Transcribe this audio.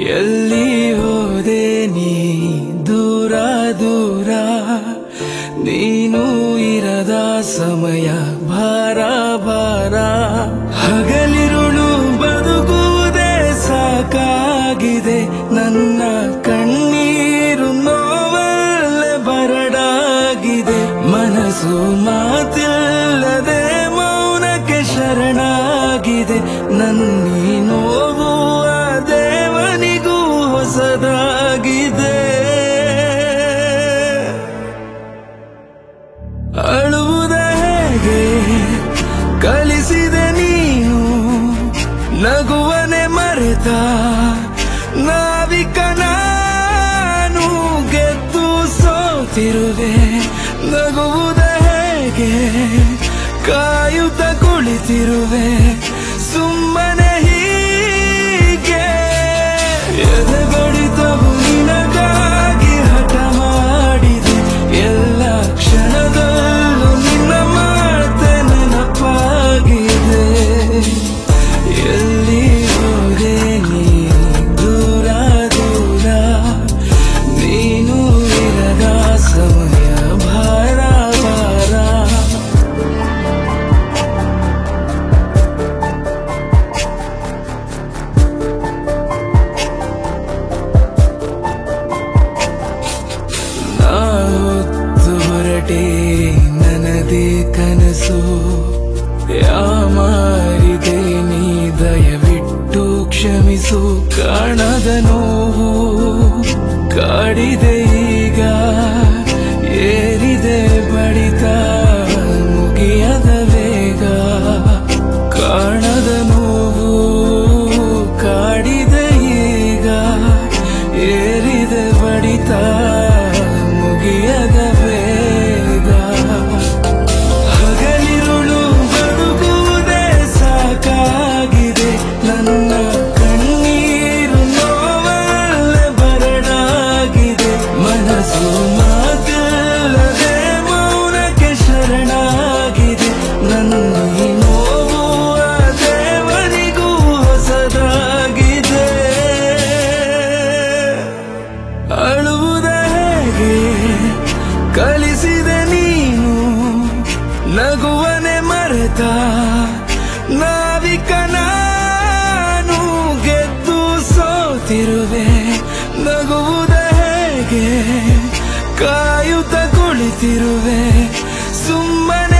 ಎಲ್ಲಿ ಹೋದೆ ನೀ ದೂರ ದೂರ ನೀನು ಇರದ ಸಮಯ ಭಾರ ಭಾರ ಹಗಲಿರುಳು ಬದುಕುವುದೇ ಸಾಕಾಗಿದೆ ನನ್ನ ಕಣ್ಣೀರು ನೋವಲ್ಲೇ ಬರಡಾಗಿದೆ ಮನಸ್ಸು ಮಾತಿಲ್ಲದೆ ಮೌನಕ್ಕೆ ಶರಣಾಗಿದೆ ನನ್ನಿ ನೋವು ಆ ದೇವನಿಗೂ ಹೊಸದಾಗಿದೆ ಅಳುವುದ ಹೇಗೆ ಕಲಿಸಿದೆ ನೀನು ನಗುವನೆ ಮರೆತ ನಾವಿಕ ನಾನು ಗೆದ್ದು ಸೋತಿರುವೆ ನಗುವುದ ಹೇಗೆ ಕಾಯುತ್ತ ಕುಳಿತಿರುವೆ ಸುಮ್ಮನೆ ಹೀಗೆ ಎದೆ ಬಡಿತವು ನಿನಗಾಗಿ ಹಠ ಮಾಡಿದೆ ಎಲ್ಲ ಕ್ಷಣದಲ್ಲೂ ನಿನ್ನ ಮಾತೆ ನೆನಪಾಗಿದೆ ಎಲ್ಲಿ ಹೋದೆ ನೀ ದೂರ ದೂರ ನೀನು ಇರದ ಸಮಯ ಭಾರ ಭಾರ ನಾ ಹೊತ್ತು ಹೊರಟೆ ನನದೇ ಕನಸು ಯಾಮಾರಿದೆ ನೀ ದಯವಿಟ್ಟು ಕ್ಷಮಿಸು ಕಾಣದ ನೋವು ಕಾಡಿದೆ ಈಗ ಏರಿದೆ ಬಡಿತ ಮುಗಿಯದ ವೇಗ ಕಾಣದ ನೋವು ಕಾಡಿದೆ ಈಗ ಏರಿದೆ ಬಡಿತ ಮುಗಿಯದ ವೇಗ ಹಗಲಿರುಳು ಬದುಕುವುದೇ ಸಾಕಾಗಿದೆ ನನ್ನ ಕಣ್ಣೀರು ನೋವಲ್ಲೇ ಬರಡಾಗಿದೆ ಮನಸ್ಸು ಮಾತಿಲ್ಲದೆ ಮೌನಕ್ಕೆ ಶರಣಾಗಿದೆ ನನ್ನ ಈ ನೋವು ಆ ದೇವರಿಗೂ ಹೊಸದಾಗಿದೆ ಅಳುವುದ ಹೇಗೆ ಕಲಿಸಿದೆ ನೀನು ನಗುವನೆ ಮರೆತ ನಾವಿಕ ನಾನು ಗೆದ್ದು ಸೋತಿರುವೆ ನಗುವುದ ಹೇಗೆ ಕಾಯುತ್ತ ಕುಳಿತಿರುವೆ ಸುಮ್ಮನೆ